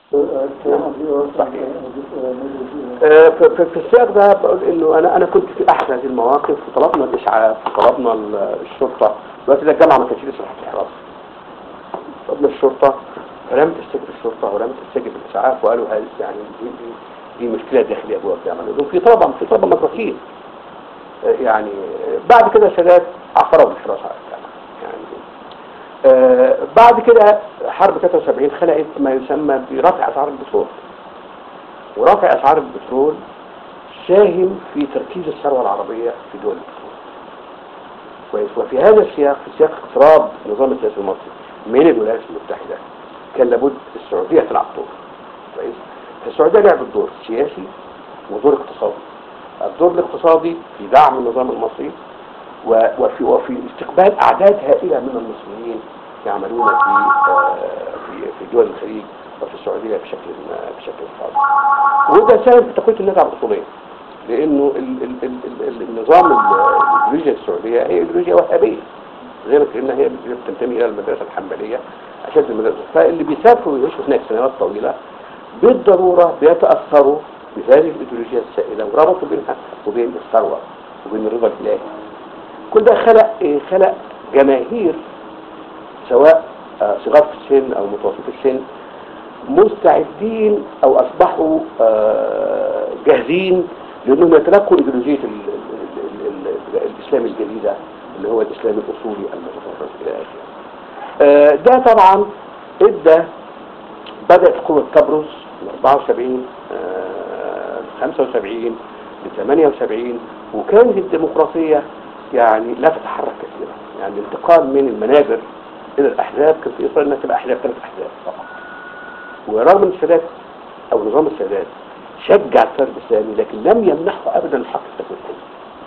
آه، في في- في السياق ده بقول انه انا انا كنت في احد هذه المواقف وطلبنا الاسعاف وطلبنا ال- الشرطه دلوقتي ده الجامعه ما كانش لسه تحت الحراسه طلبنا الشرطه فرمت السجن الشرطه ورمت السجن الاسعاف وقالوا هذه يعني دي, دي, دي مشكله داخليه جوه الجامعه لأنه في طلبه في طلبه مدرسين آه، يعني آه، بعد كده سادات عقروا الحراسه على الجامعه يعني آه، بعد كده حرب 73 خلقت ما يسمى برفع اسعار البترول ورفع اسعار البترول ساهم في تركيز الثروه العربيه في دول البترول كويس وفي هذا السياق في سياق اقتراب النظام السياسي المصري من الولايات المتحده كان لابد السعوديه تلعب دور كويس السعوديه لعبت دور سياسي ودور اقتصادي الدور الاقتصادي في دعم النظام المصري و- وفي وفي استقبال اعداد هائله من المصريين يعملون في آه، في في دول الخليج وفي السعوديه بشكل بشكل خاص وده ساهم في تقويه النزعه الاصوليه لانه ال ال ال ال ال النظام ال- الايديولوجيا السعوديه هي ايديولوجيا وهابيه زي ما قلنا هي بتنتمي الى المدرسه الحنبليه اشد المدرسه فاللي بيسافروا ويعيشوا هناك سنوات طويله بالضروره بيتاثروا بهذه الايديولوجيا السائله وربطوا بينها وبين الثروه وبين الرضا الالهي كل ده خلق إيه؟ خلق جماهير سواء آه، صغار في السن او متوسط السن مستعدين او اصبحوا آه، جاهزين لانهم يتلقوا ايديولوجيه ال- ال- ال- ال- الاسلام الجديده اللي هو الاسلام الاصولي المتفرد الى اخره. آه، ده طبعا ادى بدات قوه تبرز من 74 آه، 75 ل 78 وكانت الديمقراطيه يعني لا تتحرك كثيرا يعني الانتقال من المنابر الى الاحزاب كان في اصرار انها تبقى احزاب ثلاث احزاب فقط ورغم ان السادات او نظام السادات شجع التيار الاسلامي لكن لم يمنحه ابدا الحق في تكوين حزب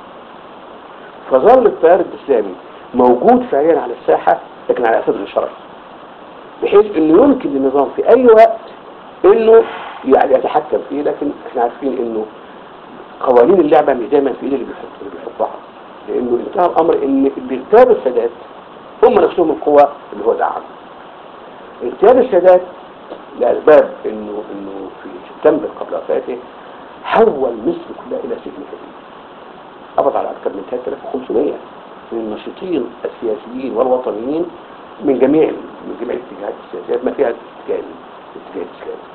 فظل التيار الاسلامي موجود فعليا على الساحه لكن على اساس غير شرعي بحيث انه يمكن للنظام في اي وقت انه يعني يتحكم فيه لكن احنا عارفين انه قوانين اللعبه مش دايما في ايد اللي بيحط اللي بيحطها لانه انتهى الامر ان اللي اغتاب السادات هم نفسهم القوى اللي هو دعم اغتياب السادات لاسباب انه انه في سبتمبر قبل وفاته حول مصر كلها الى سجن كبير قبض على اكثر من 3500 من الناشطين السياسيين والوطنيين من جميع من جميع الاتجاهات السياسيه ما فيها اتجاه الاتجاه الاسلامي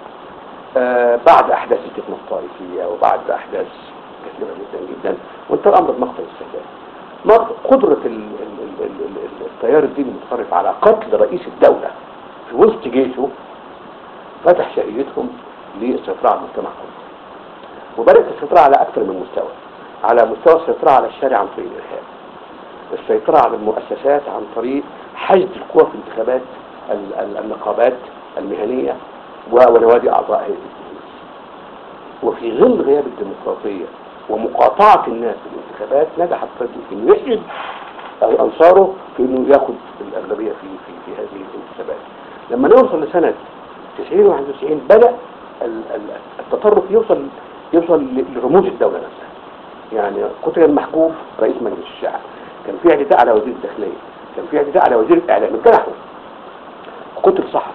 آه بعد احداث الفتنه الطائفيه وبعد احداث كثيره جدا جدا وانتهى الامر بمقتل السادات مق- قدره ال- ال- ال- ال- ال- التيار الديني المتطرف على قتل رئيس الدوله في وسط جيشه فتح شهيتهم للسيطره على المجتمع كله وبدات السيطره على اكثر من مستوى على مستوى السيطره على الشارع عن طريق الارهاب السيطره على المؤسسات عن طريق حشد القوى في انتخابات ال- ال- النقابات المهنيه و- ونوادي اعضاء هيئه التدريس وفي ظل غياب الديمقراطيه ومقاطعه الناس في الانتخابات نجح الطرد في انه يحشد انصاره في انه ياخذ الاغلبيه في في في هذه الانتخابات لما نوصل لسنه 90 91 بدا ال- ال- التطرف يوصل يوصل ل- لرموز الدوله نفسها يعني قتل المحجوب رئيس مجلس الشعب كان في اعتداء على وزير الداخليه كان في اعتداء على وزير الاعلام انجرحوا قتل صحفي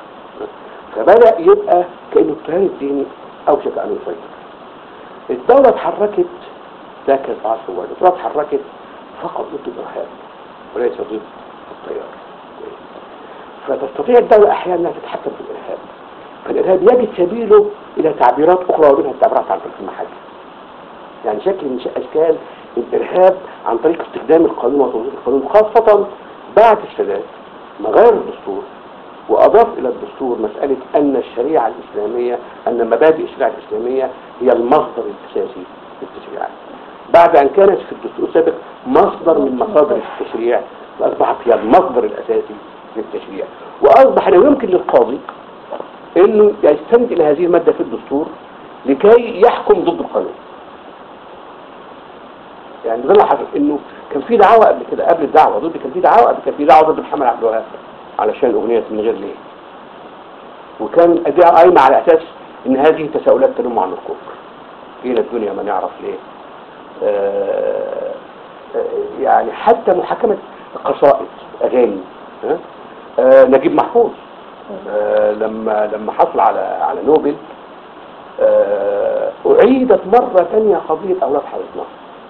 فبدا يبقى كانه التيار الديني اوشك ان يسيطر الدوله اتحركت ده كان في عصر الوالد الدوله اتحركت فقط ضد الارهاب وليس ضد التيار فتستطيع الدوله احيانا انها تتحكم في الارهاب فالارهاب يجد سبيله الى تعبيرات اخرى ومنها التعبيرات عن في المحاكم يعني شكل من اشكال الارهاب عن طريق استخدام القانون وتوظيف القانون خاصه بعد السادات ما غير الدستور واضاف الى الدستور مساله ان الشريعه الاسلاميه ان مبادئ الشريعه الاسلاميه هي المصدر الاساسي للتشريعات بعد ان كانت في الدستور السابق مصدر من مصادر التشريع فاصبحت هي المصدر الاساسي للتشريع واصبح لا يمكن للقاضي انه يستند الى هذه الماده في الدستور لكي يحكم ضد القانون يعني ده اللي حصل انه كان في دعوه قبل كده قبل الدعوه ضد كان في دعوه قبل كان في دعوه ضد محمد عبد الوهاب علشان اغنيه من غير ليه وكان ادعاء قايمه على اساس ان هذه تساؤلات تنم عن الكفر فينا الدنيا ما نعرف ليه آه آه يعني حتى محاكمه قصائد اغاني ها؟ آه نجيب محفوظ آه، لما لما حصل على على نوبل آه، أعيدت مرة ثانية قضية أولاد حارتنا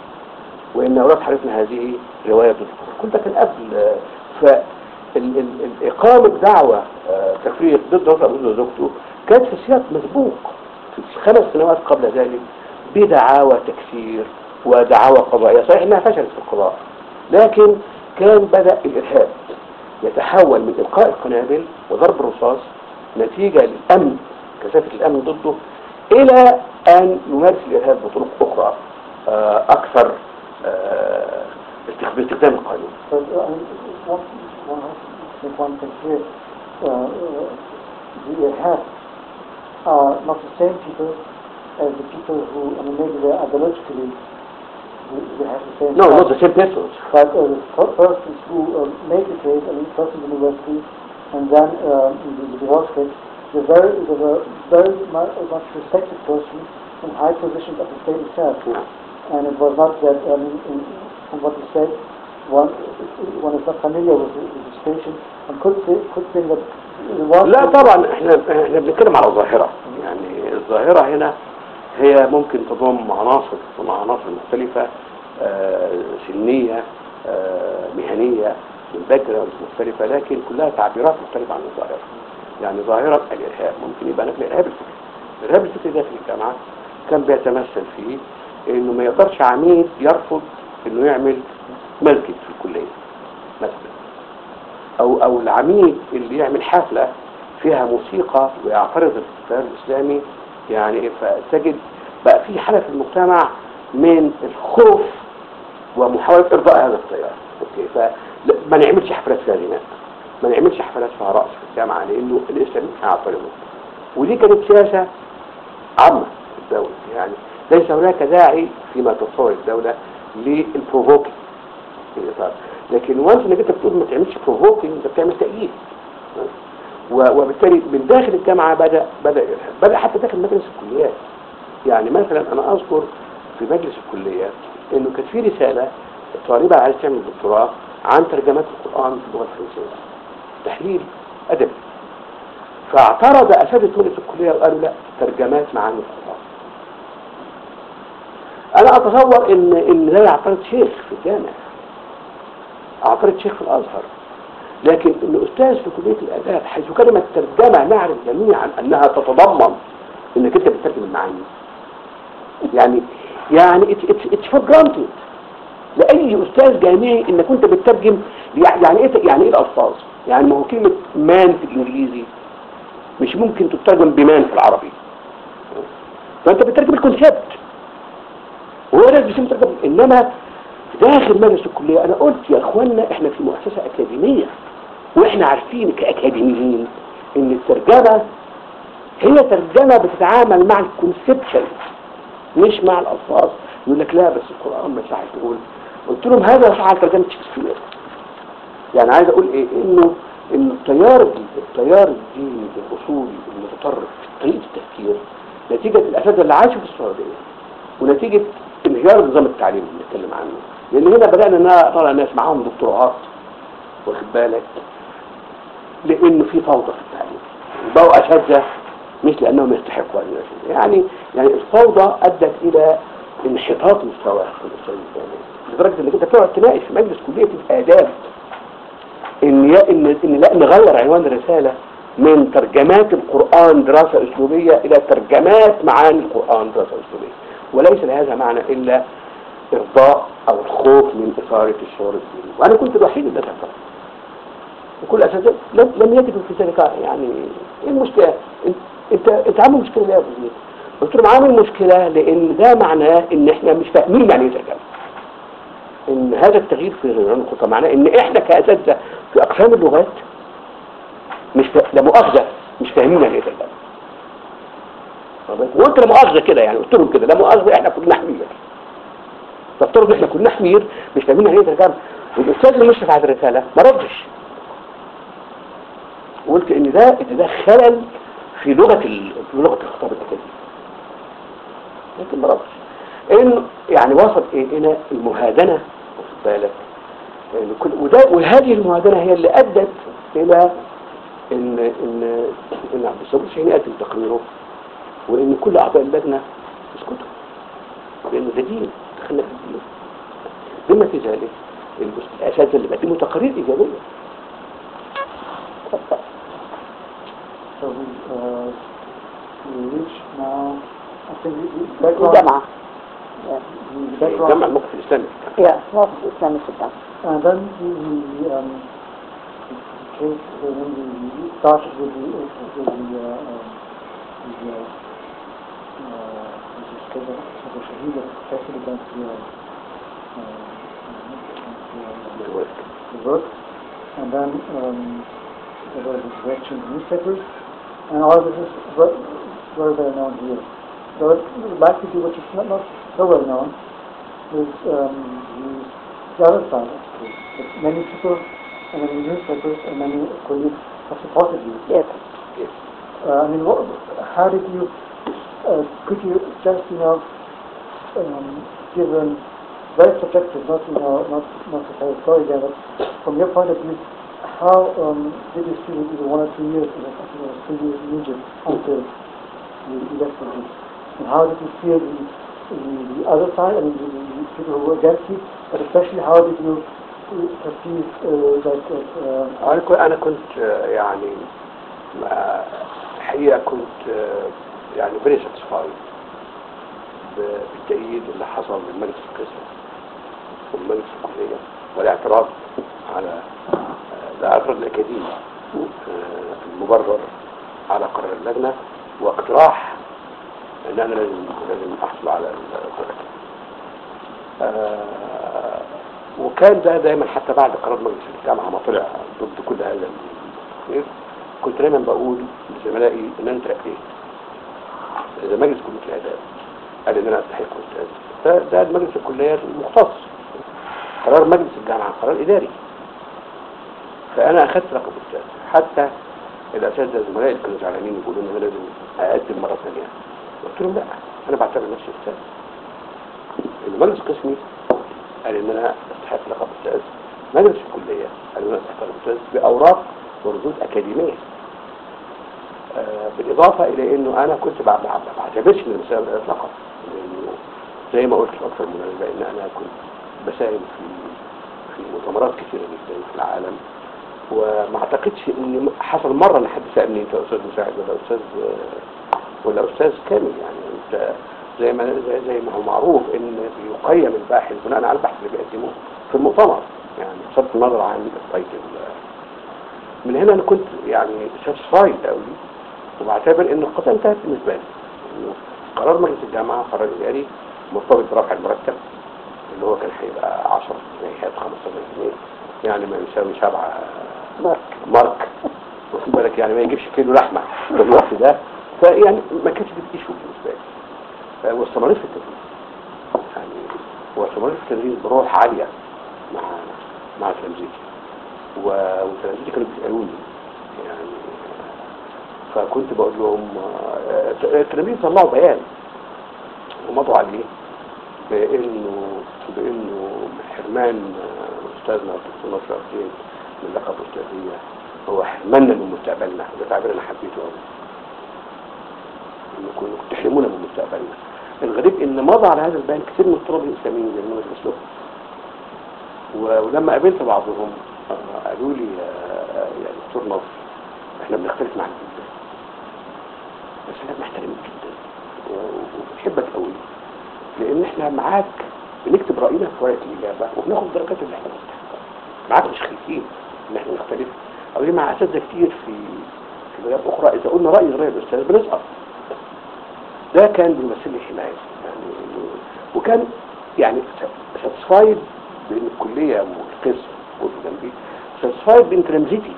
وإن أولاد حارتنا هذه رواية الكفر كنت كان قبل آه، ف ال- ال- ال- إقامة دعوة آه، تفريق ضد عمر أبو وزوجته كانت في سياق مسبوق في خمس سنوات قبل ذلك بدعاوى تكفير ودعاوى قضائية صحيح إنها فشلت في القضاء لكن كان بدأ الإرهاب يتحول من إلقاء القنابل وضرب الرصاص نتيجة للأمن كثافة الأمن ضده إلى أن يمارس الإرهاب بطرق أخرى آه، أكثر آه، استخ- باستخدام القانون But uh, I mean, one, one, if one can hear, uh, uh, the Irhab are not the same people as the people who, I mean, maybe they're ideologically, they, they have the same. No, thoughts. not the same persons. But uh, the per- persons who uh, make the case, I mean, first in the university and then uh, in the, the divorce case, they're very, they were very much, much respected persons in high positions of the state itself. And it was not that, I mean, in, from what you said, one, one is not familiar with the, with the situation and could, say, could think that the one لا طبعا احنا احنا بنتكلم على ظاهرة يعني الظاهرة هنا هي ممكن تضم عناصر تضم عناصر مختلفة آه، سنية آه، مهنية من باك جراوندز مختلفة لكن كلها تعبيرات مختلفة عن الظاهرة يعني ظاهرة الإرهاب ممكن يبقى نقل الإرهاب الفكري الإرهاب الفكري داخل الجامعة كان بيتمثل فيه إنه ما يقدرش عميد يرفض إنه يعمل مسجد في الكلية مثلا او او العميد اللي يعمل حفلة فيها موسيقى ويعترض التيار الاسلامي يعني فتجد بقى في حالة في المجتمع من الخوف ومحاولة ارضاء هذا التيار اوكي فما نعملش حفلات فيها غناء ما نعملش حفلات فيها رقص في الجامعة لانه الاسلاميين هيعترضوا ودي كانت سياسة عامة في الدولة يعني ليس هناك داعي فيما تتصور الدولة للبروفوكي في الإطار لكن وانس انك انت بتقول ما تعملش بروفوكينج انت بتعمل تأييد و- وبالتالي من داخل الجامعة بدأ بدأ الإرهاب. بدأ حتى داخل مجلس الكليات يعني مثلا انا اذكر في مجلس الكلية انه كانت في رسالة طالبة عايز تعمل دكتوراه عن ترجمات القرآن في اللغة الفرنسية تحليل أدبي فاعترض أساتذة مجلس الكلية وقالوا لا ترجمات معاني القرآن أنا أتصور إن إن لا يعترض شيخ في الجامعة أعترض شيخ في الأزهر لكن إن أستاذ في كلية الآداب حيث كلمة ترجمة نعرف جميعا أنها تتضمن إنك أنت بتترجم المعاني يعني يعني it's, it's, it's for granted لأي أستاذ جامعي إنك أنت بتترجم يعني إيه يعني إيه الألفاظ؟ يعني ما هو كلمة مان في الإنجليزي مش ممكن تترجم بمان في العربي فأنت بتترجم الكونسيبت وهو ده اللي بيسمى ترجمة انما داخل مجلس الكلية انا قلت يا اخوانا احنا في مؤسسة اكاديمية واحنا عارفين كاكاديميين ان الترجمة هي ترجمة بتتعامل مع الكونسبشن مش مع الالفاظ يقول لك لا بس القرآن ما يصحش تقول قلت لهم هذا يصح على ترجمة شكسبير يعني عايز اقول ايه انه ان التيار التيار الديني الاصولي المتطرف في طريقة التفكير نتيجة الاساتذة اللي عاشوا في السعودية ونتيجة انهيار نظام التعليم اللي بنتكلم عنه لان هنا بدأنا نرى ناس معاهم دكتوراات واخد بالك لانه في فوضى في التعليم وبقوا اساتذه مش لانهم يستحقوا ان يكونوا يعني يعني الفوضى ادت الى انحطاط مستوى الاستاذ الجامعي لدرجه انك انت بتقعد تناقش في مجلس كليه الاداب ان يا ان ان لا نغير عنوان الرساله من ترجمات القران دراسه اسلوبيه الى ترجمات معاني القران دراسه اسلوبيه وليس لهذا معنى الا ارضاء او الخوف من اثاره الشعور الديني وانا كنت الوحيد اللي اعترض وكل اساتذه لم لم يجدوا في ذلك يعني ايه المشكله انت انت انت عامل مشكله ليه يا ابو زيد قلت لهم عامل مشكله لان ده معناه ان احنا مش فاهمين يعني ايه ترجمه ان هذا التغيير في عنوان الخطه معناه ان احنا كاساتذه في اقسام اللغات مش فا... لا مؤاخذه مش فاهمين يعني ايه ترجمه وقلت لا مؤاخذه كده يعني قلت لهم كده لا مؤاخذه احنا كنا حمير فافترض احنا كنا حمير مش فاهمين يعني ايه ترجمه والاستاذ اللي مشرف على الرساله ما ردش وقلت ان ده ان ده خلل في لغه ال... في لغه الخطاب الاكاديمي لكن ما ردش انه يعني وصل ايه الى المهادنه واخد بالك يعني كل وده وهذه المهادنه هي اللي ادت الى ان ان ان عبد الصبور الشهيني قدم تقريره وان كل اعضاء اللجنه يسكتوا لان ده دين دخلنا في الدين بما في ذلك الاساتذه اللي بيقدموا تقارير ايجابيه So we, uh, we reach now, I think the the background, الجامعة the background, جمع الموقف الاسلامي يا موقف الإسلامي في الجامعة and then we, we, um, the case, uh, when we started with the, with the, uh, um, the, uh, uh, this is كده, so the Shahida protected against the, uh, uh, against the, uh, the work, and then um, there was a correction in the newspapers, and all of this is ve- very well known here. So I'd like to do what is not, not so well known, is um, use the other side of the case. That many people, and many newspapers, and many colleagues have supported you. yes Uh, I mean, what, how did you, uh, could you just, you know, um, give a very subjective, not, you know, not, not to tell a story again, but from your point of view, how um, did you see it either one or two years, I think it was two years in Egypt until the election? hit? And how did you feel the, the, the other side, I mean, the, the people who were against you, but especially how did you uh, perceive uh, that, that uh, انا كنت انا كنت آه، يعني ما- الحقيقه كنت آه، يعني فيري ساتسفايد بالتأييد اللي حصل من مجلس القسم ومن مجلس الكلية والاعتراض على آه، الاعتراض الأكاديمي آه، المبرر على قرار اللجنة واقتراح ان انا لازم لازم احصل على الدرجة آه، وكان ده دايما حتى بعد قرار مجلس الجامعة ما طلع ضد كل هذا الخير كنت دايما بقول لزملائي ان انا ترقيت اذا مجلس كلية الاداب قال ان انا استحق استاذ فده مجلس الكليات المختص قرار مجلس الجامعة قرار اداري فانا اخذت لقب استاذ حتى الاساتذه زملائي اللي كانوا زعلانين يقولوا ان انا لازم اقدم مره ثانيه قلت لهم لا انا بعتبر نفسي استاذ لان مجلس قسمي قال ان انا استحق لقب استاذ مجلس الكليه قال ان انا استحق لقب استاذ باوراق وردود اكاديميه آه بالاضافه الى انه انا كنت ما ما- ما بعتبرش ان المساله لقب لانه زي ما قلت في اكثر من مناسبه ان انا كنت بساهم في في مؤتمرات كثيره جدا في العالم وما اعتقدش ان حصل مره ان حد سالني انت استاذ مساعد ولا استاذ ولا استاذ كامل يعني انت زي ما زي, زي ما هو معروف ان بيقيم الباحث بناء على البحث اللي بيقدمه في المؤتمر يعني بصرف النظر عن التايتل من هنا انا كنت يعني ساتسفايد قوي وبعتبر ان القضيه انتهت بالنسبه لي إنه قرار مجلس الجامعه قرار اداري مرتبط برفع المرتب اللي هو كان هيبقى 10 جنيهات 15 جنيه يعني ما يساوي 7 مارك مارك واخد بالك يعني ما يجيبش كيلو لحمه في الوقت ده فيعني ما كانش بتيشو بالنسبه لي ف- واستمريت في التدريس يعني واستمريت في التدريس بروح عاليه مع مع تلامذتي و- وتلامذتي كانوا بيسالوني يعني فكنت بقول لهم آه، التلاميذ طلعوا بيان ومضوا عليه بانه بانه حرمان آه، استاذنا الدكتور نصر الدين من لقب استاذيه هو حرمنا من مستقبلنا وده تعبير انا حبيته قوي انكم إنكم تحرمونا من مستقبلنا الغريب ان مضى على هذا البيان كثير من الطلاب الاسلاميين زي ما انا بدرس لهم و- ولما قابلت بعضهم آه، قالوا لي آه، يا دكتور نصر احنا بنختلف معاك جدا بس انا بنحترمك جدا و- وبنحبك قوي لان احنا معاك بنكتب راينا في ورقه الاجابه وبناخد الدرجات اللي احنا بنستحقها معاك مش خايفين ان احنا نختلف او دي مع اساتذه كتير في في بلاد اخرى اذا قلنا راي غير الاستاذ بنسقط ده كان بيمثل لي حمايه يعني وكان يعني ساتسفايد بان الكليه والقسم وقفوا جنبي ساتسفايد بان تلامذتي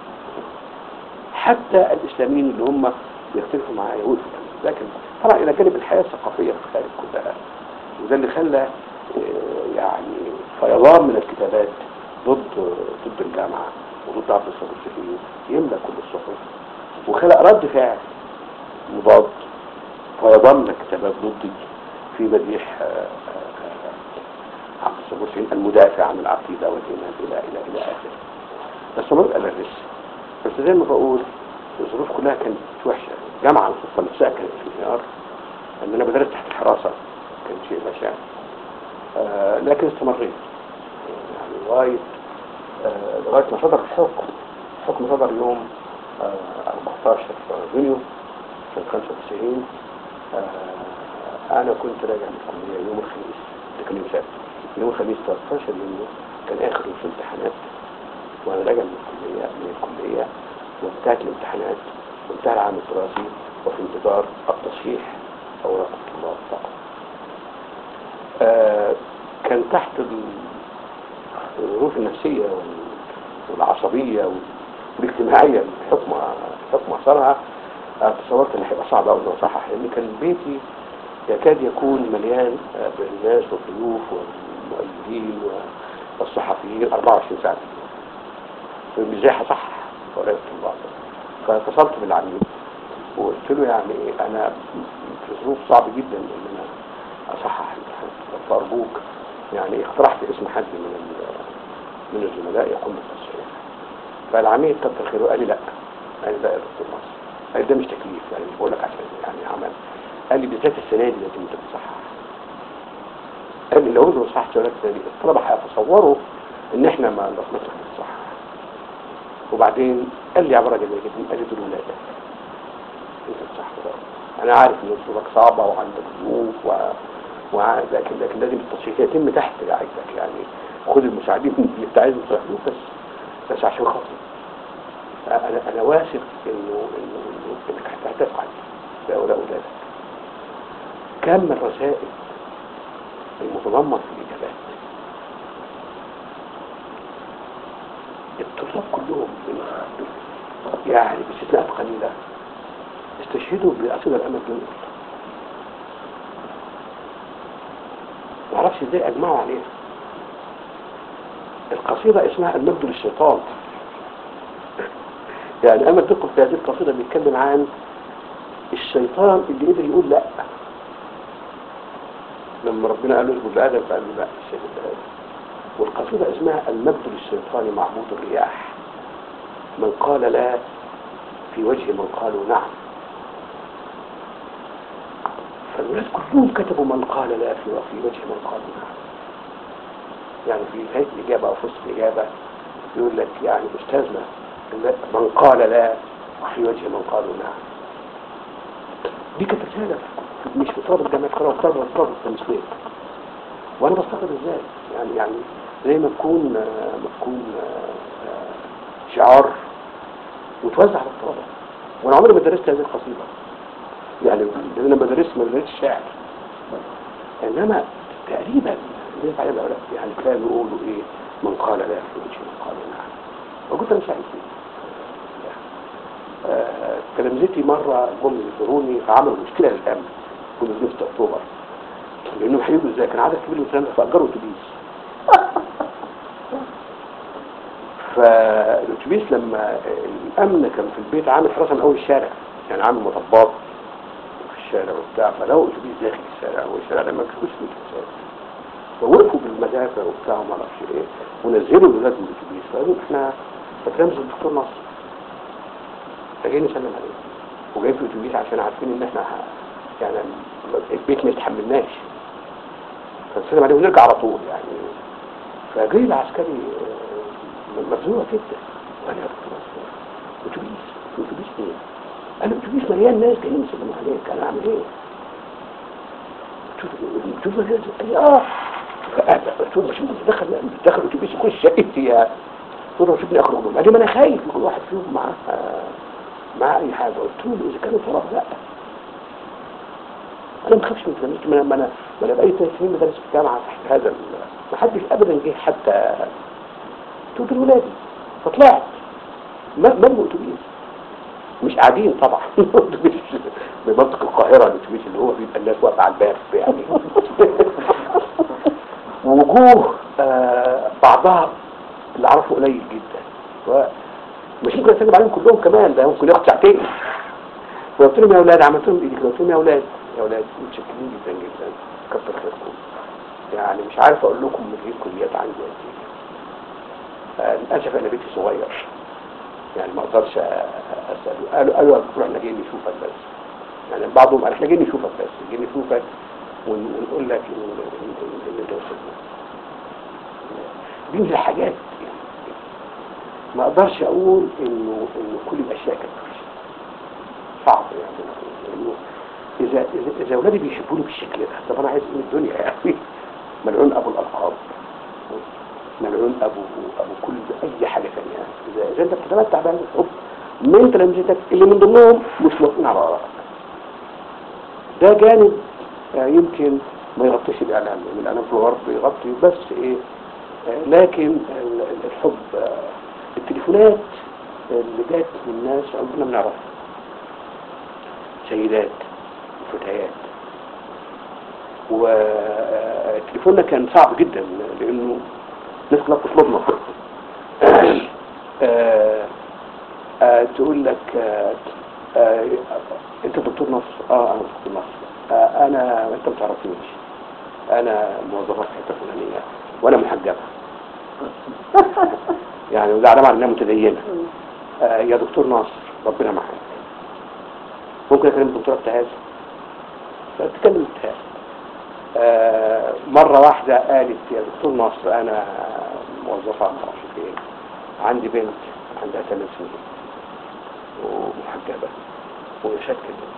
حتى الاسلاميين اللي هم بيختلفوا معايا وقفوا جنبي لكن طبعا الى جانب الحياه الثقافيه في الخارج كلها وده اللي خلى آه، يعني فيضان من الكتابات ضد ضد الجامعه وضد عبد الصبور الشهيد يملى كل الصحف وخلق رد فعل مضاد فيضان من الكتابات ضدي في مديح آه، آه، آه، عبد الصبور الشهيد المدافع عن العقيده والايمان الى الى الى اخره استمرت ادرس بس بس زي ما بقول الظروف كلها كانت وحشه الجامعه الخطه نفسها كانت في انهيار ان انا بدرس تحت الحراسه كان شيء بشع آه لكن استمريت يعني لغايه آه لغايه ما صدر الحكم الحكم صدر يوم آه 14 يونيو سنه 95 آه انا كنت راجع من الكليه يوم الخميس ده كان يوم سبت يوم الخميس 13 يونيو كان اخر يوم في الامتحانات وانا راجع من الكليه من الكليه وانتهت الامتحانات وانتهى العام الدراسي وفي انتظار التصحيح اوراق الطلاب فقط. آه كان تحت الظروف النفسيه وال- والعصبيه وال- والاجتماعيه الحكم الحكم اثرها آه، تصورت ان هيبقى صعب قوي انه اصحح لان كان بيتي يكاد يكون مليان آه، بالناس والضيوف والمؤيدين والصحفيين 24 ساعه في اليوم. مش زي هصحح اوراق الطلاب فاتصلت بالعميد وقلت له يعني إيه، انا في ظروف صعب جدا ان انا اصحح الامتحان فارجوك يعني اقترحت اسم حد من ال- من الزملاء يقوم بالتصحيح فالعميد كتر خيره قال لي لا قال لي لا يا دكتور ناصر قال لي ده مش تكليف يعني مش بقول لك عشان يعني عمل قال لي بالذات السنه دي لازم انت تصحح قال لي لو انت ما صححتش ولا السنه دي الطلبه هيتصوروا ان احنا ما نصلحش نصحح وبعدين قال لي عباره جميله جدا قال لي دول ولادك انت تصح ده انا عارف ان ظروفك صعبه وعندك ظروف و... و... لكن لكن لازم التصحيح يتم تحت رعايتك يعني خد المساعدين اللي انت عايزهم تصححوك بس بس عشان خاطري انا انا واثق انه انه انه انك هتفعل لهؤلاء اولادك كم الرسائل المتضمن في الاجابات الطلاب كلهم يعني باستثناءات قليله استشهدوا بأسد الأمل دول معرفش ازاي اجمعوا عليها القصيدة اسمها المجد للشيطان يعني أمل تدخل في هذه القصيدة بيتكلم عن الشيطان اللي قدر يقول لا لما ربنا قال له اسجد لآدم فقال له لا اسجد لآدم والقصيدة اسمها المجد للشيطان معبود الرياح من قال لا في وجه من قالوا نعم فالولاد كلهم كتبوا من قال لا في في وجه من قالوا نعم يعني في نهاية الإجابة أو في وسط الإجابة يقول لك يعني أستاذنا من قال لا في وجه من قالوا نعم دي كانت رسالة في- مش في طلبة جامعة القاهرة وطلبة طلبة التمثيل وأنا بستغرب إزاي يعني يعني زي ما تكون آه، ما تكون آه، آه، شعار وتوزع على الطلبة وأنا عمري ما درست هذه القصيدة يعني لأن انا ما درست ما درستش شعر انما تقريبا اللي يفعل العلماء يعني كانوا يقولوا ايه من قال لا في وجه من قال نعم وكنت انا شايف آه، تلامذتي مرة جم يزوروني فعملوا مشكلة للأمن كنا في 6 أكتوبر لأنهم هيجوا ازاي كان عدد كبير من التلامذة فأجروا أتوبيس فالأتوبيس لما الأمن كان في البيت عامل حراسة من أول الشارع يعني عامل مطبات في الشارع وبتاع فلقوا أتوبيس داخل الشارع والشارع ده ما كانش فيه الشارع فوقفوا بالمدافع وبتاع وما اعرفش ايه ونزلوا الولاد من الاتوبيس فقالوا احنا فاكرين الدكتور نصر فجايين نسلم عليه وجايين في الاتوبيس عشان عارفين ان احنا ه- يعني البيت ما يتحملناش فنسلم عليه ونرجع على طول يعني فجاي العسكري آه، مفزوع جدا وقال يا دكتور نصر اتوبيس اتوبيس ايه؟ قال الاتوبيس مليان ناس جايين يسلموا عليك انا اعمل ايه؟ شوف الناس قال لي اه قلت له شوف دخل دخل اتوبيس يخش شقتي يا قلت له شوفني اخرج منهم قال لي ما انا خايف يكون واحد فيهم معاه معاه اي حاجه قلت له اذا كان الفراغ لا انا ما بخافش من تلاميذتي ما انا ما انا ما انا بقالي ثلاث سنين بدرس في الجامعه تحت هذا ال- ما حدش ابدا جه حتى قلت له ولادي فطلعت ما ملوا اتوبيس مش قاعدين طبعا اتوبيس بمنطق القاهره الاتوبيس اللي هو بيبقى الناس واقفه على الباب يعني ووجوه آه بعضها اللي اعرفه قليل جدا ومش ممكن اسلم عليهم كلهم كمان ده ممكن ياخد ساعتين فقلت لهم يا اولاد عملت لهم ايدي كده قلت لهم يا اولاد يا اولاد متشكرين جدا جدا كتر خيركم يعني مش عارف اقول لكم من غير كليات عندي قد ايه آه، للاسف انا بيتي صغير يعني ما اقدرش اساله قالوا قالوا يا دكتور احنا جايين نشوفك بس يعني بعضهم قال احنا جايين نشوفك بس جايين نشوفك ون- ونقول لك ان إن- إن- إن انت وصلنا دي من الحاجات يعني ما اقدرش اقول انه انه كل الاشياء كانت وحشه صعب يعني انه اذا اذا اذا اولادي بيحبوني بالشكل ده طب انا عايز ايه من الدنيا يعني ملعون ابو الالقاب ملعون ابو ابو كل اي حاجه ثانيه اذا اذا انت بتتمتع بهذا الحب من تلامذتك اللي من ضمنهم مش موافقين على ارائك ده جانب آه، يمكن ما يغطيش الاعلام لان الاعلام في الغرب بيغطي بس ايه آه، لكن ال- ال- الحب آه، التليفونات اللي جات من ناس عمرنا ما نعرفها سيدات وفتيات وتليفوننا كان صعب جدا لانه الناس كلها بتطلبنا آه، آه، تقول لك آه، آه، انت دكتور نصر اه انا دكتور نصر آه، انا انت ما تعرفنيش انا موظفه في حته فلانيه وانا محجبه يعني وده علامه على انها متدينه آه، يا دكتور ناصر ربنا معاك ممكن اكلم الدكتوره ابتهال فتكلم ابتهال آه، مرة واحدة قالت يا دكتور ناصر أنا موظفة ما أعرفش فين عندي بنت عندها ثمان سنين ومحجبة وشكل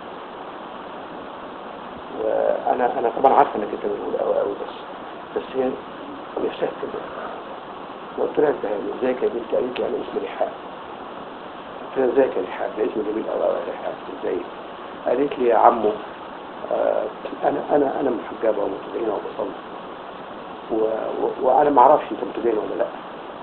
وأنا أنا طبعا عارفة إنك أنت بتقول أوي أوي بس بس هي هي شكل وقلت لها ازاي ازيك يا بنتي قالت لي انا اسمي رحاب قلت لها ازيك يا رحاب ده اسم جميل قوي قوي يا رحاب ازيك قالت لي يا عمو آه، انا انا انا محجبه ومتدينه وبصلي و- و- وانا ما اعرفش انت متدين ولا لا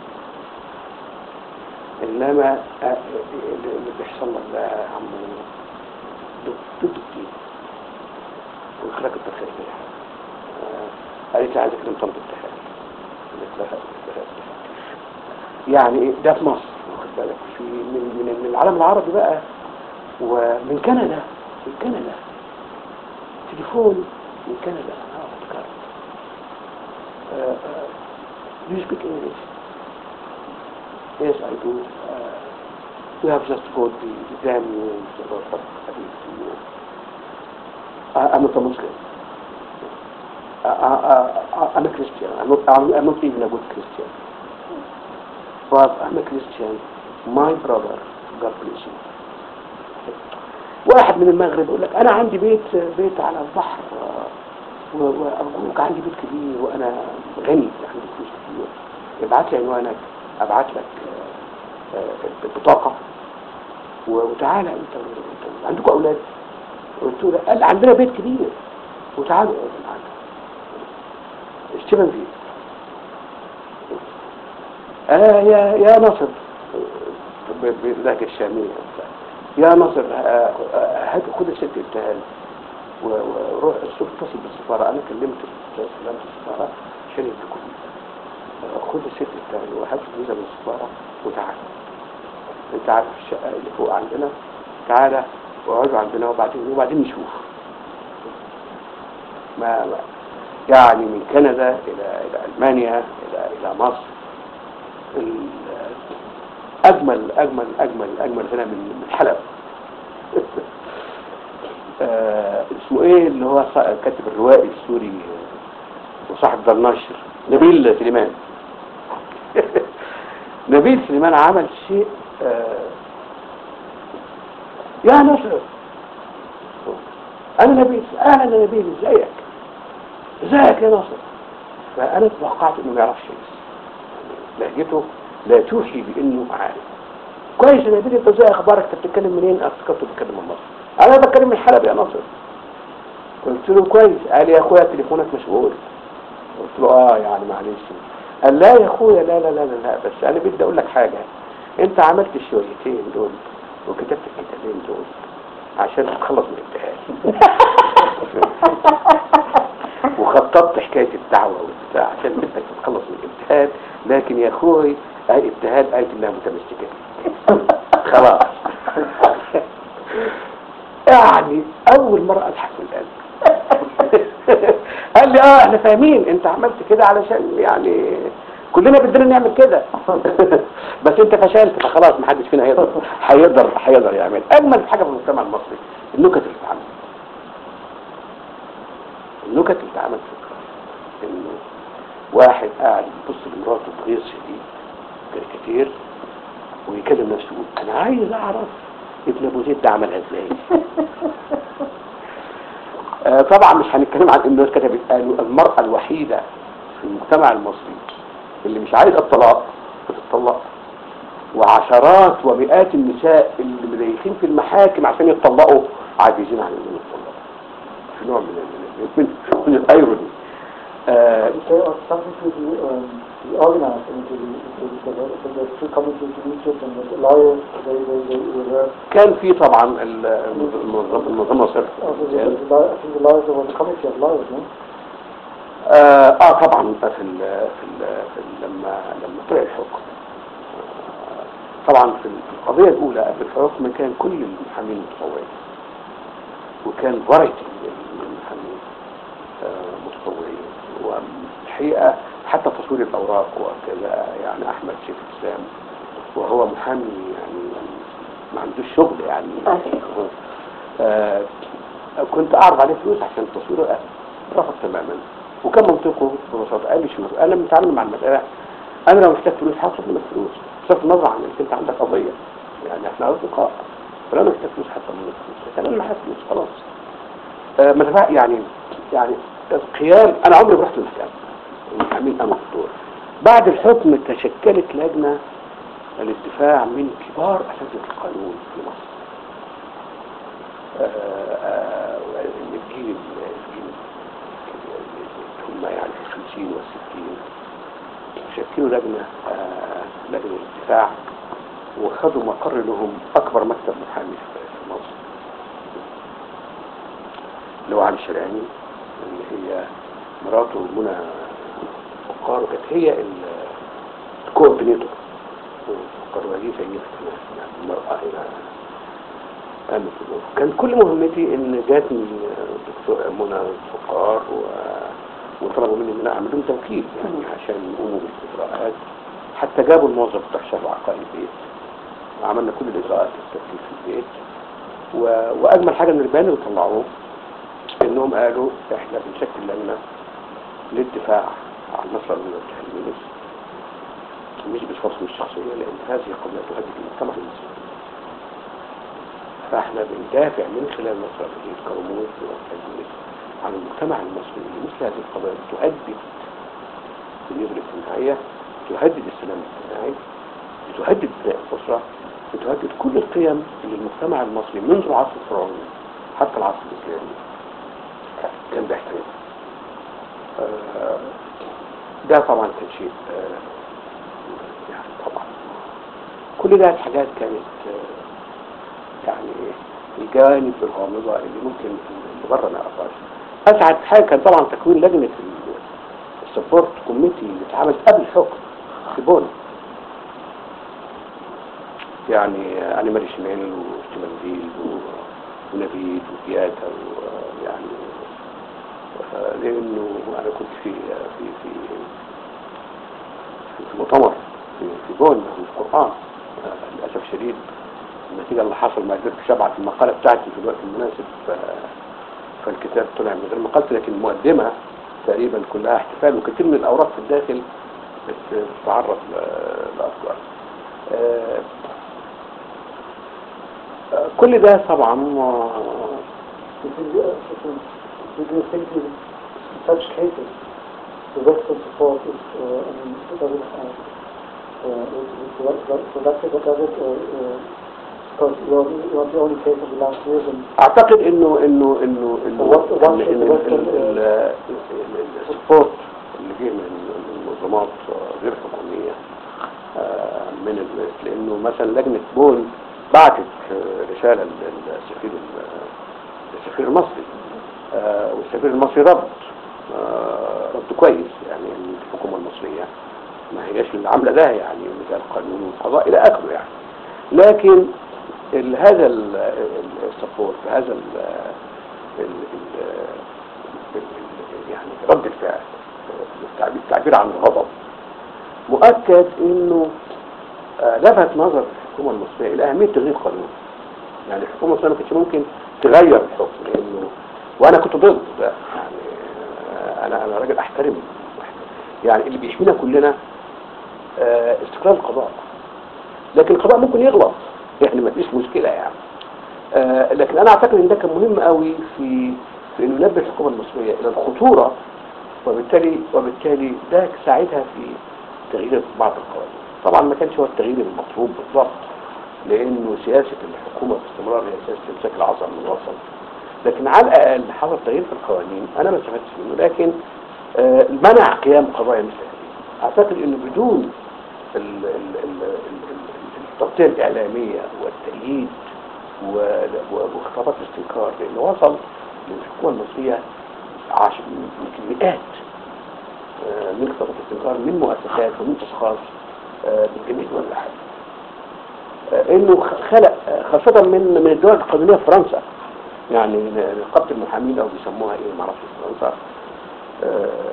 انما آه، اللي اللي بيحصل لك ده يا عمو ضد ضد الدين وخلاك التخيل قالت لي عايز اكلم طنط التحال قلت لها قلت لها التحال. يعني إيه؟ ده في مصر واخد بالك في من من من العالم العربي بقى ومن كندا من كندا تليفون من كندا اه افتكرت آه، آه، Do you speak English? Yes, I do. Uh, we have just got the exam news about what happened to you. I, I'm not a Muslim. I, I, I, I'm a Christian. I'm not, I'm, I'm not even a good Christian. But I'm a Christian. My brother, God bless you. واحد من المغرب يقول لك انا عندي بيت بيت على البحر آه، و- وارجوك عندي بيت كبير وانا غني عندي فلوس كتير ابعت لي عنوانك ابعت لك آه، آه، البطاقه و- وتعالى انت انت عندكم اولاد قلت له قال عندنا بيت كبير وتعالوا اقعدوا معانا اشتغل فيه آه يا يا نصر ب- باللهجة الشامية يا نصر آه، آه، هات خد الست ابتهال و- وروح الصبح اتصل بالسفارة أنا كلمت كلمت السفارة عشان يديكم آه، خد الست ابتهال وهات فيزا من السفارة وتعال أنت عارف الشقة اللي فوق عندنا تعالى واقعدوا عندنا وبعدين وبعدين نشوف ما ما- يعني من كندا إلى إلى ألمانيا إلى إلى مصر ال- أجمل أجمل أجمل أجمل هنا من من حلب آه، اسمه إيه اللي هو صا- كاتب الروائي السوري وصاحب دار نشر نبيل سليمان نبيل سليمان عمل شيء آه، يا نصر أنا نبيل أهلا يا نبيل إزيك ازيك يا ناصر فانا توقعت انه ما يعرفش لهجته لا توحي بانه عارف كويس يا نبيل انت ازاي اخبارك انت بتتكلم منين افتكرت بتتكلم من مصر انا بتكلم من حلب يا ناصر قلت له كويس قال لي يا اخويا تليفونك مشغول قلت له اه يعني معلش قال لا يا اخويا لا لا لا لا, لا بس انا بدي اقول لك حاجه انت عملت الشويتين دول وكتبت الكتابين دول عشان تتخلص من الامتحان وخططت حكاية الدعوة والبتاع عشان بدك تتخلص من الامتحان لكن يا اخوي هاي ابتهال آية الله متمسكة خلاص يعني أول مرة أضحك من القلب قال لي اه احنا فاهمين انت عملت كده علشان يعني كنت كلنا بدنا نعمل كده بس انت فشلت فخلاص ما حدش فينا هيقدر هيقدر هيقدر يعمل اجمل حاجه في المجتمع المصري النكت اللي بتتعمل النكت اللي بتتعمل فكره انه واحد قاعد يبص لمراته بغيظ شديد كاريكاتير ويكلم نفسه يقول انا عايز اعرف ابن ابو زيد ده عملها ازاي آه، طبعا مش هنتكلم عن انه كتبت قالوا المرأة الوحيدة في المجتمع المصري اللي مش عايزة الطلاق بتطلق وعشرات ومئات النساء اللي مديخين في المحاكم عشان يتطلقوا عاجزين عن انهم يتطلقوا في نوع من ال- من, من الايروني آه، You say or something to be, um, be organized into the, into the, so there's two committees in Egypt and the lawyers, they, they, they, they were, كان في طبعا ال- المنظمة المنظمة also the, الصرف the, law- I think the lawyers, there was a committee of lawyers, no? آه, اه طبعا في ال في, ال في ال لما لما طلع الحكم آه طبعا في القضية الأولى قبل الحكم كان كل المحامين متطوعين وكان فرايتي من المحامين آه متطوعين والحقيقة حتى تصوير الأوراق وكذا يعني أحمد شيخ الإسلام وهو محامي يعني ما عندوش شغل يعني آه كنت أعرض عليه فلوس عشان تصويره رفض تماما وكان منطقه ببساطة قال لي شوف انا متعامل مع المسألة انا لو محتاج فلوس هاخد منك فلوس بصرف النظر عن انك انت عندك قضية يعني احنا اصدقاء فلو انا محتاج فلوس هاخد منك فلوس لكن انا معايا فلوس خلاص آه ما دفع- يعني يعني القيام انا عمري ما رحت المحكمة المحامين قاموا بالدور بعد الحكم تشكلت لجنة للدفاع من كبار اساتذة القانون في مصر آه، آه، الجيل الجيل هم يعني في الخمسين والستين شكلوا لجنة آه، لجنة الدفاع وخدوا مقر لهم أكبر مكتب محامي في في مصر اللي هو علي الشرعاني اللي هي مراته منى فقار وكانت هي الكوردينيتور فقار وهي سيدة المرأة هنا قامت بالدور. كان كل مهمتي ان جاتني دكتور منى فقار و... وطلبوا مني ان انا اعمل لهم توكيل يعني عشان يقوموا بالاجراءات حتى جابوا الموظف بتاع شهر عقار البيت وعملنا كل الاجراءات التوكيل في البيت و... واجمل حاجه ان البيان اللي طلعوه انهم قالوا احنا بنشكل لجنه للدفاع عن مصر المتحد يونس مش بصفاتهم الشخصيه لان هذه قضيه تهدد المجتمع المصري فاحنا بندافع من خلال مصر الجديد كرموز وكذلك عن المجتمع المصري اللي مثل هذه القضايا تهدد بالنسبة النهاية تهدد السلام الاجتماعي بتهدد بناء الأسرة بتهدد كل القيم اللي المجتمع المصري منذ العصر الفرعوني حتى العصر الإسلامي كان بيحترمها آه، ده طبعا كان شيء آه، يعني طبعا كل ده حاجات كانت آه، يعني الجوانب الغامضة اللي ممكن اللي بره ما يعرفهاش أسعد حاجة كان طبعا تكوين لجنة السبورت كوميتي اللي اتعمل قبل الحكم في بون يعني أنا ماري شمال وشمالديل ونبيل وبياتا ويعني آه، لأنه أنا كنت في في في في مؤتمر في في بون في القرآن آه، للأسف الشديد النتيجة اللي حصل ما قدرتش ابعت المقالة بتاعتي في الوقت المناسب ف- فالكتاب طلع من غير مقالتي لكن المقدمة تقريبا كلها احتفال وكثير من الأوراق في الداخل بت- بتتعرض ل- لأفكار آه، آه، كل ده طبعا آه، Did you, uh, did you think in such cases the Western support is, uh, I mean, does it, uh, uh, is, is product- productive or does it, uh, uh, because you're, you're the only case of the last years and اعتقد انه انه انه انه وات- وات- إن- إن وات- ال- ال- ال- السبورت اللي جه من المنظمات غير حكومية آه، من ال- لانه مثلا لجنة بون بعتت آه، رسالة لل- للسفير ال- للسفير المصري آه، والسفير المصري رد آه، رد كويس يعني من الحكومة المصرية ما هياش اللي عاملة ده يعني مثل القانون والقضاء إلى آخره يعني لكن ال- هذا ال- ال- السبورت هذا ال ال- ال- ال- ال- يعني رد الفعل التعبير التعبير عن الغضب مؤكد انه آه، لفت نظر الحكومه المصريه الى اهميه تغيير القانون يعني الحكومه المصريه ما كانتش ممكن تغير الحكم لانه وانا كنت ضد ده يعني آه، انا انا راجل احترم يعني اللي بيحمينا كلنا آه، استقلال القضاء لكن القضاء ممكن يغلط يعني ما فيش مشكله يعني آه، لكن انا اعتقد ان ده كان مهم قوي في في انه ينبه الحكومه المصريه الى الخطوره وبالتالي وبالتالي ده ساعدها في تغيير بعض القوانين طبعا ما كانش هو التغيير المطلوب بالضبط لانه سياسه الحكومه باستمرار هي سياسه امساك العصا من الوسط لكن على الاقل حصل تغيير في القوانين انا ما استفدتش منه لكن آه، منع قيام قضايا مثل هذه اعتقد انه بدون ال- ال- ال- ال- ال- التغطيه الاعلاميه والتأييد و- و- وخطابات الاستنكار لانه وصل للحكومه المصريه عش... يمكن مئات آه، من خطابات الاستنكار من مؤسسات ومن اشخاص آه، بالجميع دول العالم آه، انه خ- خلق آه، خاصه من من الدول القانونيه في فرنسا يعني نقابه المحامين او بيسموها ايه ما اعرفش في فرنسا آه،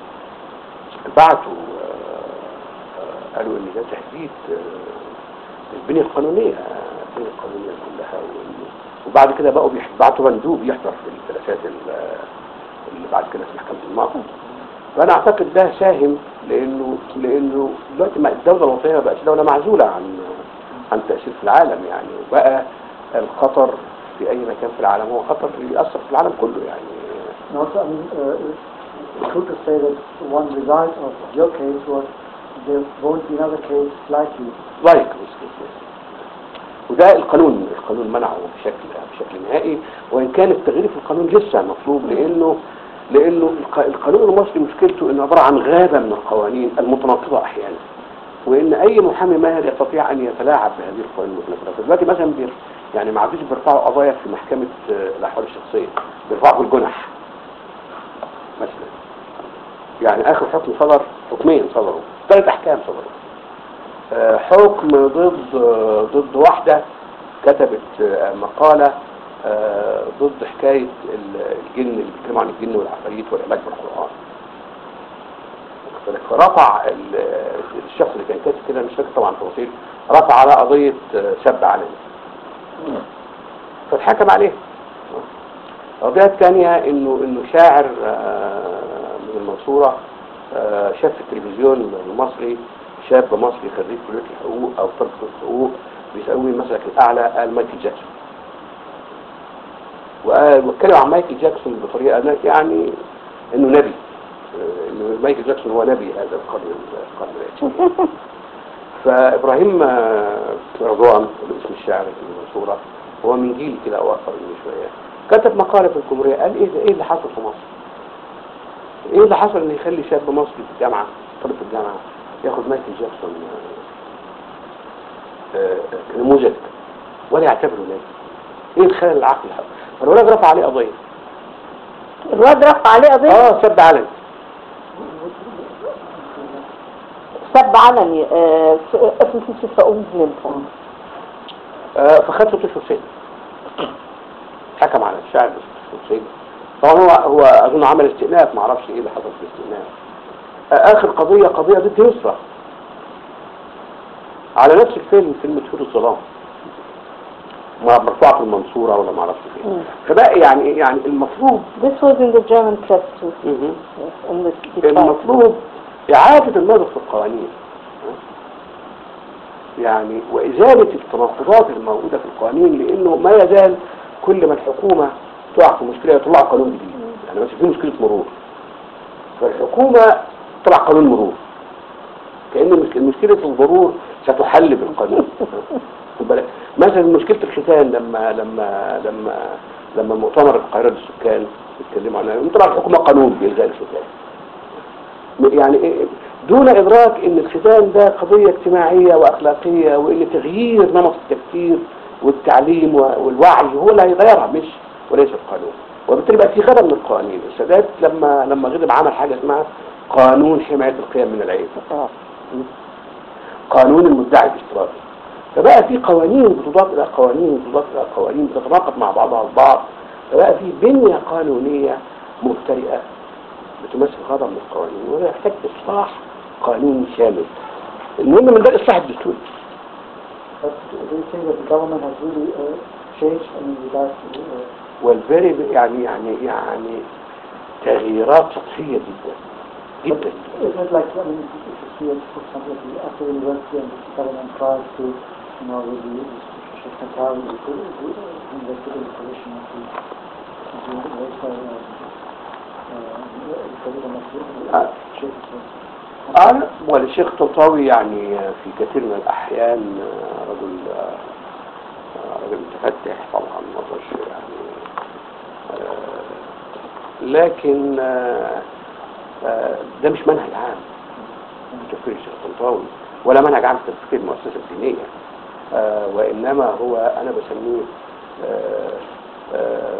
بعتوا آه، آه، قالوا ان ده تهديد آه، البنيه القانونيه آه، البنيه القانونيه كلها وإنه- وبعد كده بقوا بيح- بعتوا مندوب يحضر في الجلسات ال- اللي بعد كده في محكمه النقض فانا اعتقد ده ساهم لانه لانه دلوقتي ما- الدوله الوطنيه ما بقتش دوله معزوله عن عن تاثير في العالم يعني وبقى الخطر في اي مكان في العالم هو خطر يأثر في العالم كله يعني And also, I mean, uh, it's true to say that one result of your case was there won't be another case like you. لايك وده القانون القانون منعه بشكل بشكل نهائي وان كان التغيير في القانون لسه مطلوب لانه لانه الق- القانون المصري مشكلته انه عباره عن غابه من القوانين المتناقضه احيانا وان اي محامي ماهر يستطيع ان يتلاعب بهذه القوانين المتناقضه دلوقتي مثلا بير يعني ما عادش بيرفعوا قضايا في محكمه آه، الاحوال الشخصيه بيرفعوا في الجنح مثلا يعني اخر حكم صدر حكمين صدروا ثلاث احكام صدروا آه، حكم ضد آه، ضد واحدة كتبت آه، مقالة آه، ضد حكاية ال- الجن اللي بيتكلموا عن الجن والعفاريت والعلاج بالقرآن واخد بالك؟ فرفع ال- الشخص اللي كان كاتب كده مش فاكر طبعا تفاصيل رفع على قضية آه، سب علني فاتحكم عليه القضية الثانية انه انه شاعر آه، من المنصورة آه، شاف في التلفزيون المصري شاب مصري خريج كلية الحقوق او طب الحقوق بيسوي المسلك الاعلى قال مايكل جاكسون وقال واتكلم عن مايكل جاكسون بطريقة لا- يعني انه نبي آه، انه مايكل جاكسون هو نبي هذا القرن القرن العشرين فابراهيم آه، رضوان باسم الشاعر في المنصورة هو من جيل كده او اكثر مني شويه كتب مقاله في الجمهوريه قال ايه ده ايه اللي حصل في مصر؟ ايه اللي حصل ان يخلي شاب مصري في الجامعه طالب في الجامعه ياخد مايكل جاكسون آه، آه، نموذج ولا يعتبره نبي؟ ايه الخلل العقلي هذا؟ فالولاد رفع عليه قضيه الواد رفع عليه قضية اه سب علني سب علني آه، في öffentliche Verunglimpfung آه، فخد له طفل سجن حكم على الشاعر بطفل سجن طبعا هو هو اظن عمل استئناف ما اعرفش ايه اللي حصل في الاستئناف آه، اخر قضيه قضيه ضد يسرى على نفس الفيلم فيلم طيور الظلام ما مرفوعه في المنصوره ولا ما اعرفش فين مم. فبقى يعني يعني المطلوب This was in the German press too. مهم. Yes, in the Detroit. المطلوب إعادة النظر في القوانين يعني وإزالة التناقضات الموجودة في القوانين لأنه ما يزال كل ما الحكومة تقع في مشكلة يطلع قانون جديد يعني مثلا في مشكلة مرور فالحكومة طلع قانون مرور كأن مشك- مشكلة المرور ستحل بالقانون خد بالك؟ مثلا مشكلة الختان لما لما لما لما مؤتمر القاهرة للسكان اتكلموا عنها طلع الحكومة قانون بإلغاء الختان يعني إيه- دون إدراك أن الختان ده قضية اجتماعية وأخلاقية وأن تغيير نمط التفكير والتعليم و- والوعي هو اللي هيغيرها مش وليس القانون وبالتالي بقى في غضب من القوانين السادات لما لما غضب عمل حاجة اسمها قانون حماية القيم من العيب آه. قانون المدعي الاشتراكي فبقى في قوانين بتضاف الى قوانين بتضاف الى قوانين بتتناقض مع بعضها البعض فبقى في بنية قانونية مفترئة بتمثل غضب من القوانين وده يحتاج اصلاح قانوني شامل المهم من ده الاصلاح الدستوري But do you think that the government has really uh, changed in regards to uh, والفيري يعني يعني يعني تغييرات سطحية جدا جدا Isn't it like, I mean, if you see it, for example, at the, after the university and the government tries to, you know, with the, the Shekhatari, the, the, the, the investigative position of the, of the, uh, uh, the president of the, آه. uh, Sheikh, آه والشيخ طنطاوي يعني في كثير من الأحيان آه، رجل آه، آه، رجل متفتح طبعا ما رجل يعني آه، لكن آه، آه، ده مش منهج عام في تفكير الشيخ طنطاوي ولا منهج عام في تفكير المؤسسة الدينية آه، وإنما هو أنا بسميه آه، آه،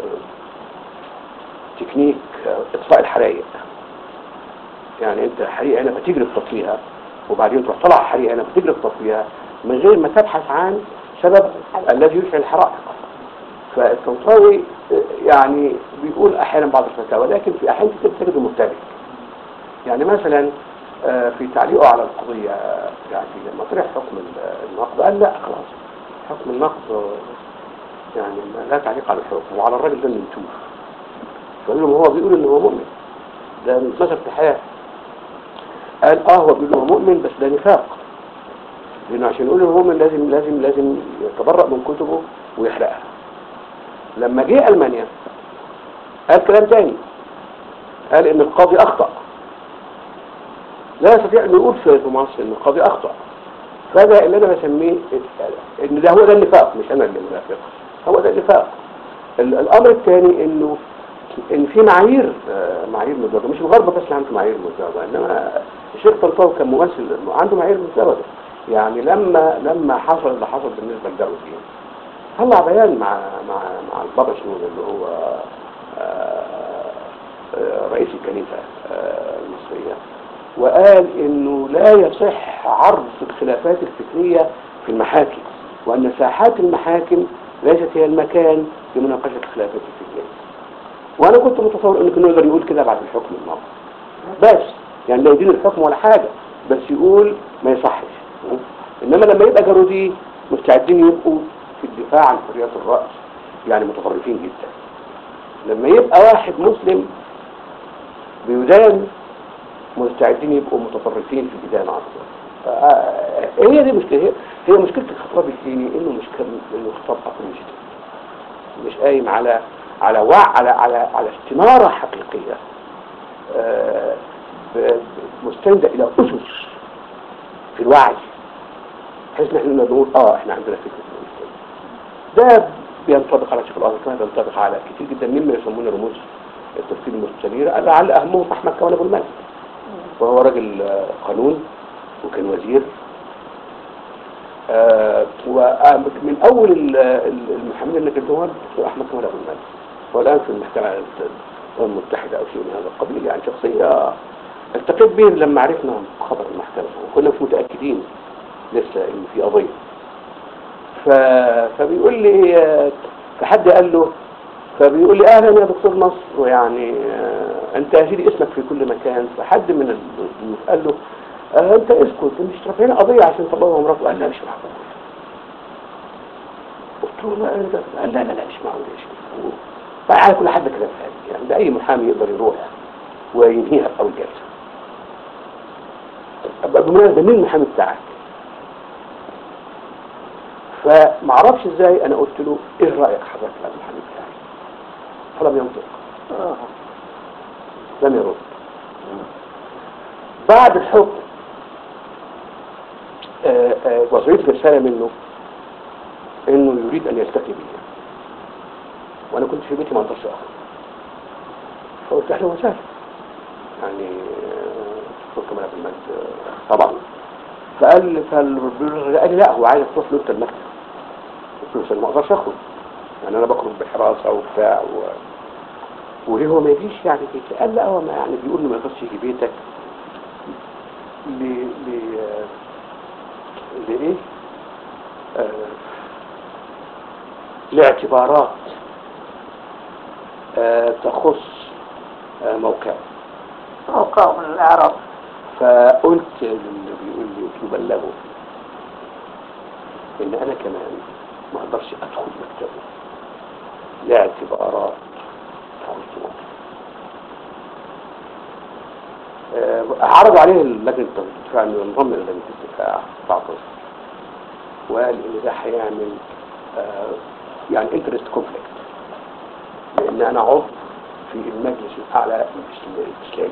تكنيك آه، إطفاء الحرائق يعني انت حريقه هنا فتجري تطفيها وبعدين تروح طلع حريقه هنا فتجري تطفيها من غير ما تبحث عن سبب الذي يشعل الحرائق فالطنطاوي يعني بيقول احيانا بعض الفتاوى لكن في احيان كتير تجده مبتدئ يعني مثلا آه، في تعليقه على القضيه آه، يعني لما طرح حكم ال- النقد قال لا خلاص حكم النقد آه، يعني لا تعليق على الحكم وعلى الراجل ده منتوف فقال لهم هو بيقول ان هو مؤمن ده مذهب الحياه قال اه هو بيقول هو مؤمن بس ده نفاق لانه عشان يقول هو مؤمن لازم لازم لازم يتبرأ من كتبه ويحرقها لما جه المانيا قال كلام تاني قال ان القاضي اخطأ لا يستطيع ان يقول في في مصر ان القاضي اخطأ فده اللي انا بسميه ان ده هو ده النفاق مش انا اللي منافق هو ده النفاق ال- الامر الثاني انه ان في معايير آه، معايير مزدوجه مش الغرب بس اللي عنده معايير مزدوجه انما الشيخ طنطاوي كان ممثل إنه عنده معايير مزدوجه يعني لما لما حصل اللي حصل بالنسبه لدار الدين طلع بيان مع مع مع البابا شنود اللي هو آه، آه، رئيس الكنيسه آه، المصريه وقال انه لا يصح عرض الخلافات الفكريه في المحاكم وان ساحات المحاكم ليست هي المكان لمناقشه الخلافات الفكريه وانا كنت متصور انه كان يقدر يقول كده بعد الحكم الماضي بس يعني لا يدين الحكم ولا حاجه بس يقول ما يصحش انما لما يبقى جارودي مستعدين يبقوا في الدفاع عن حريات الراس يعني متطرفين جدا لما يبقى واحد مسلم بيدان مستعدين يبقوا متطرفين في الديانة أكثر آه، هي دي مشكلة هي, هي مشكلة الخطاب الديني إنه مشكلة إنه خطاب أقليمي مش قايم على على وع على على على استنارة حقيقية آه، ب- ب- مستندة إلى أسس في الوعي بحيث إن احنا نقول اه احنا عندنا فكرة الإسلام. ده بينطبق على شيخ الأزهر كما بينطبق على كتير جدا مما يسمونه رموز التفكير المستنير لعل أهمهم أحمد كمال أبو الملك وهو راجل آه، قانون وكان وزير آه، ومن أول ال- ال- المحامين اللي كان هو الدكتور أحمد كمال أبو الملك هو الآن في المحكمة الأمم المتحدة أو شيء من هذا القبيل يعني شخصية التقيت به لما عرفنا خبر المحكمة وكنا مش متأكدين لسه إن في قضية ف... فبيقول لي آه، فحد قال له فبيقول لي اهلا يا دكتور نصر ويعني آه، انت يا سيدي اسمك في كل مكان فحد من الضيوف قال له آه، انت اسكت مش رافعين قضيه عشان طلعوا مراته قال لا مش معقول قلت له لا أنت- قال لا لا لا مش معقول يا شيخ فعلى كل حد كلام ثاني يعني ده اي محامي يقدر يروح وينهيها في اول جلسه طب بالمناسبه مين المحامي بتاعك؟ فما اعرفش ازاي انا قلت له ايه رايك حضرتك يا المحامي بتاعي؟ فلم ينطق لم يرد بعد الحكم آه، آه، وصلت رسالة منه انه يريد ان يلتقي بي وانا كنت في بيتي ما اقدرش اخرج فقلت اهلا وسهلا يعني آه، دكتور كمال عبد المجيد آه، طبعا فقال فالرجل قال لي لا هو عايز تروح له انت المكتب قلت له "بس أنا ما اقدرش اخرج يعني انا بخرج بحراسه وبتاع و... وليه هو ما يجيش يعني بيتي قال لا هو ما يعني بيقول له ما يقدرش يجي بيتك ل ل لايه آه... لاعتبارات آه... تخص آه... موقعه موقع من الإعراب فقلت للي بيقول لي قلت له بلغه ان انا كمان ما اقدرش ادخل مكتبه لاعتبارات فقلت ممكن آه، عرضوا عليه لجنة الدفاع انه ينضم الى لجنة الدفاع بتاع مصر وقال ان ده هيعمل آه، يعني انترست كونفليكت لان انا عضو في المجلس الاعلى الاسلامي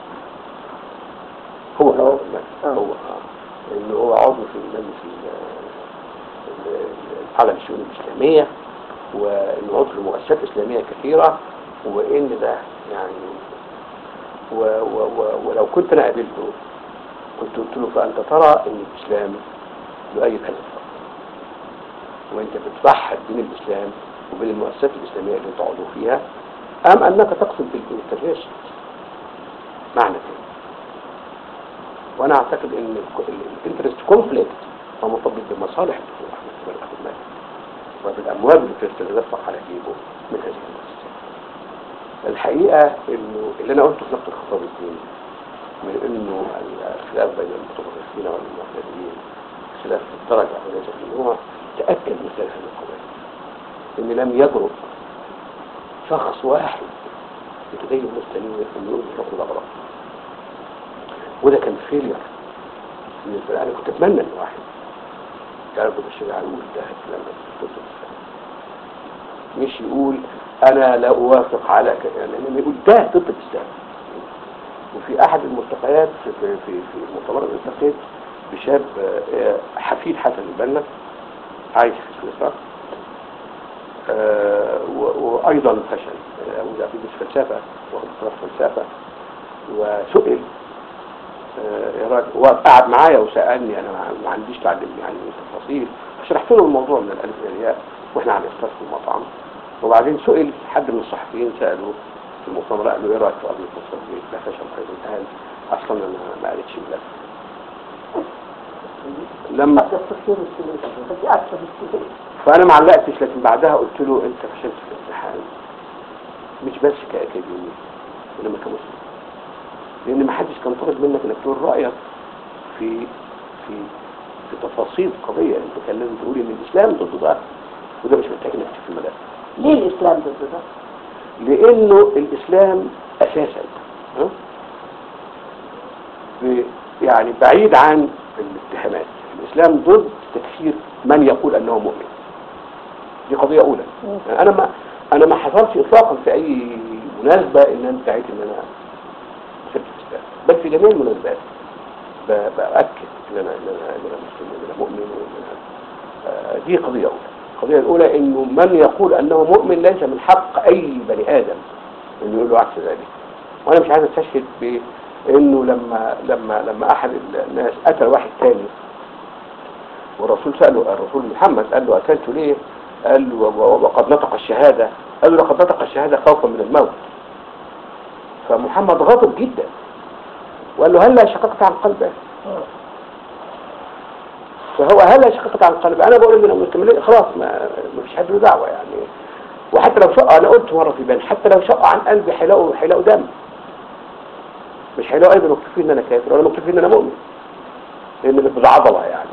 هو هو هو آه. انه هو عضو في المجلس ال- ال- الاعلى للشؤون الاسلاميه وانه عضو في مؤسسات اسلاميه كثيره وان ده يعني و و و ولو كنت انا قابلته كنت قلت له فانت ترى ان الاسلام يؤيد هذا الفرق وانت بتوحد بين الاسلام وبين المؤسسات الاسلاميه اللي انت عضو فيها ام انك تقصد بالانترناشن معنى كده وانا اعتقد ان الانترست كونفليكت هو مرتبط بمصالح الدكتور احمد جمال اخو المال وبالاموال اللي تتدفق على جيبه من هذه المؤسسات الحقيقه انه اللي انا قلته في نقطه الخطاب الديني من انه الخلاف بين المتطرفين والمعتدلين خلاف في الدرجه وليس في النوع تاكد من ذلك القضيه ان لم يجرؤ شخص واحد يتدين مستنير انه يقول بحكم الاغراض وده كان فيلير بالنسبه لي انا كنت اتمنى ان واحد يعرف بالشريعه يقول ده الكلام ده ضد الاسلام مش يقول انا لا اوافق على كذا يعني لانه يقول ده ضد الاسلام وفي احد الملتقيات في في في في مؤتمر التقيت بشاب آه، حفيد حسن البنا عايش في سويسرا آه، و- وايضا فشل آه، وده في فلسفه واخد فلسفه وسئل آه، يا راجل وقعد معايا وسالني انا ما- ما عنديش تعليم يعني تفاصيل شرحت له الموضوع من الالف الى الياء واحنا على اساس في المطعم وبعدين سئل حد من الصحفيين ساله في المؤتمر قال له ايه رايك في قضيه مصر دي؟ لا فشل خير قال اصلا انا ما قريتش الملف لما ده تصير السلوك دي أكثر السلوك فانا ما علقتش لكن بعدها قلت له انت فشلت في الامتحان مش بس كاكاديمي انما كمسلم لان ما حدش كان طالب منك انك تقول رايك في في في تفاصيل قضيه انت كان لازم تقول ان الاسلام ضد ده وده مش محتاج انك تكتب في الملف ليه الإسلام ضد ده؟ لانه الاسلام اساسا ها؟ ب- يعني بعيد عن الاتهامات الاسلام ضد تكفير من يقول انه مؤمن دي قضيه اولى يعني انا ما انا ما حصلش اطلاقا في اي مناسبه ان انا ادعيت ان انا سبت الاسلام بل في جميع المناسبات ب- باكد ان انا ان انا ان انا مسلم وان انا مؤمن وان انا آه، دي قضيه اولى القضيه الاولى انه من يقول انه مؤمن ليس من حق اي بني ادم انه يقول له عكس ذلك وانا مش عايز استشهد بانه لما لما لما احد الناس قتل واحد تاني والرسول ساله الرسول محمد قال له قتلته ليه؟ قال له و- وقد نطق الشهاده قال له لقد نطق الشهاده خوفا من الموت فمحمد غضب جدا وقال له هلا شققت عن قلبه فهو هلا شققت عن قلبه انا بقول ان لو مستمرين خلاص ما ما فيش حد له دعوه يعني وحتى لو شق انا قلت مره في بان حتى لو شق عن قلبي هيلاقوا هيلاقوا دم مش هيلاقوا ايضا مكتفين ان انا كافر ولا مكتفين ان انا مؤمن لان ده بالعضله يعني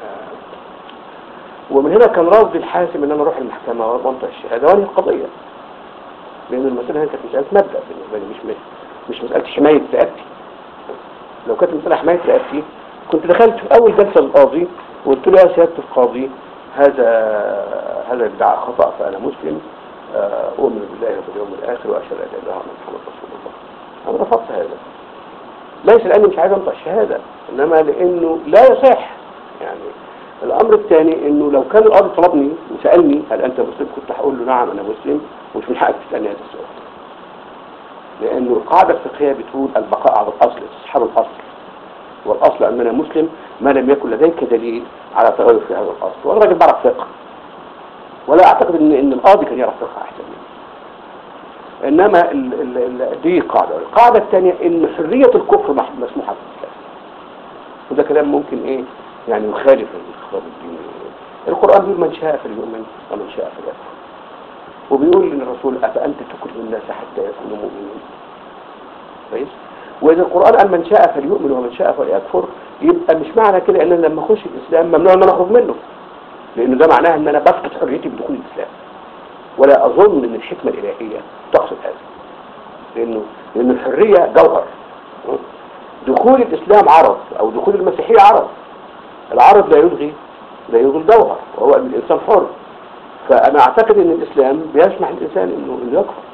ومن هنا كان رفضي الحاسم ان انا اروح المحكمه وانطق الشهاده وانهي القضيه لان المساله هنا كانت مساله مبدا بالنسبه لي مش مش مش مساله حمايه رقبتي لو كانت مساله حمايه رقبتي كنت دخلت في اول جلسه للقاضي وقلت له يا سياده القاضي هذا هذا ادعاء خطا فانا مسلم آه، اؤمن بالله وباليوم الاخر واشهد ان لا اله الا الله محمد رسول الله انا رفضت هذا ليس لاني مش عايز انطق الشهاده انما لانه لا يصح يعني الامر الثاني انه لو كان القاضي طلبني وسالني هل انت مسلم كنت هقول له نعم انا مسلم ومش من حقك تسالني هذا السؤال لانه القاعده الفقهيه بتقول البقاء على الاصل استصحاب الاصل والاصل اننا مسلم ما لم يكن لديك دليل على تغير في هذا الاصل وانا راجل بعرف فقه ولا اعتقد ان ان القاضي كان يعرف فقه احسن مني انما ال ال ال دي قاعده القاعده الثانيه ان حريه الكفر مح- مسموحه في الاسلام وده كلام ممكن ايه يعني يخالف الخطاب الديني القران بيقول من شاء فليؤمن ومن شاء فليكفر وبيقول للرسول افانت تكره الناس حتى يكونوا مؤمنين كويس واذا القران قال من شاء فليؤمن ومن شاء فليكفر يبقى مش معنى كده ان انا لما اخش الاسلام ممنوع ان انا اخرج منه لانه ده معناه ان انا بفقد حريتي بدخول الاسلام ولا اظن ان الحكمه الالهيه تقصد هذا لانه لان الحريه جوهر دخول الاسلام عرض او دخول المسيحيه عرض العرض لا يلغي لا يلغي الجوهر وهو ان الانسان حر فانا اعتقد ان الاسلام بيسمح للانسان انه انه يكفر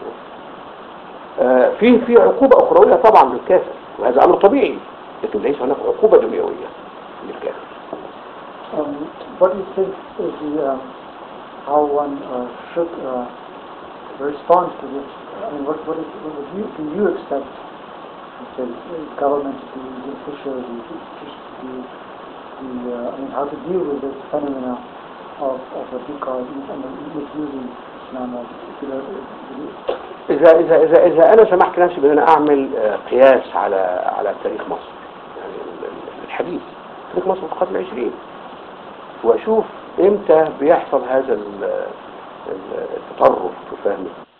آه، في في عقوبه اخرويه طبعا للكافر وهذا امر طبيعي لكن ليس هناك عقوبه دنيويه للكافر Um, what do you think is the, um, how one uh, should uh, respond to this? I mean, what, what, is, what would you, do you expect the government to do, the official, the, the, the, the uh, I mean, how to deal with this phenomena of, of what you call and misusing Islam or إذا إذا إذا إذا أنا سمحت نفسي بأن أنا أعمل آه، قياس على على تاريخ مصر يعني ال- ال- الحديث تاريخ مصر في القرن العشرين وأشوف إمتى بيحصل هذا ال- ال- التطرف في فهم